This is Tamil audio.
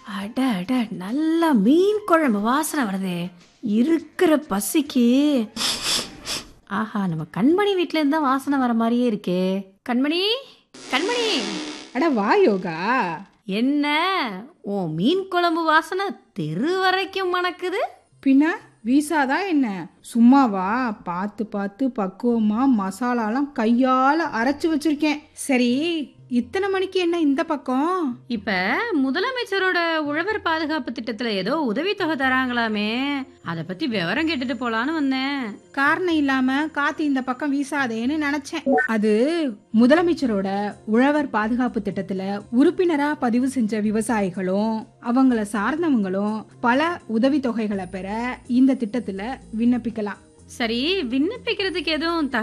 அட அட நல்லா மீன் குழம்பு வாசனை வருதே இருக்கிற பசிக்கு ஆஹா நம்ம கண்மணி வீட்ல இருந்தா வாசனை வர மாதிரியே இருக்கே கண்மணி கண்மணி அட வா யோகா என்ன ஓ மீன் குழம்பு வாசனை தெரு வரைக்கும் மணக்குது பின்ன வீசாதான் என்ன சும்மாவா பார்த்து பார்த்து பக்குவமா மசாலாலாம் கையால அரைச்சு வச்சிருக்கேன் சரி இத்தனை மணிக்கு என்ன இந்த பக்கம் இப்ப முதலமைச்சரோட உழவர் பாதுகாப்பு திட்டத்துல ஏதோ உதவித்தொகை தராங்களாமே அத பத்தி விவரம் கேட்டுட்டு போலான்னு வந்தேன் காரணம் இல்லாம காத்து இந்த பக்கம் வீசாதேன்னு நினைச்சேன் அது முதலமைச்சரோட உழவர் பாதுகாப்பு திட்டத்துல உறுப்பினரா பதிவு செஞ்ச விவசாயிகளும் அவங்கள சார்ந்தவங்களும் பல உதவித்தொகைகளை பெற இந்த திட்டத்துல விண்ணப்பிக்கலாம் சரி விண்ணப்பிக்கிறதுக்கு எதுவும்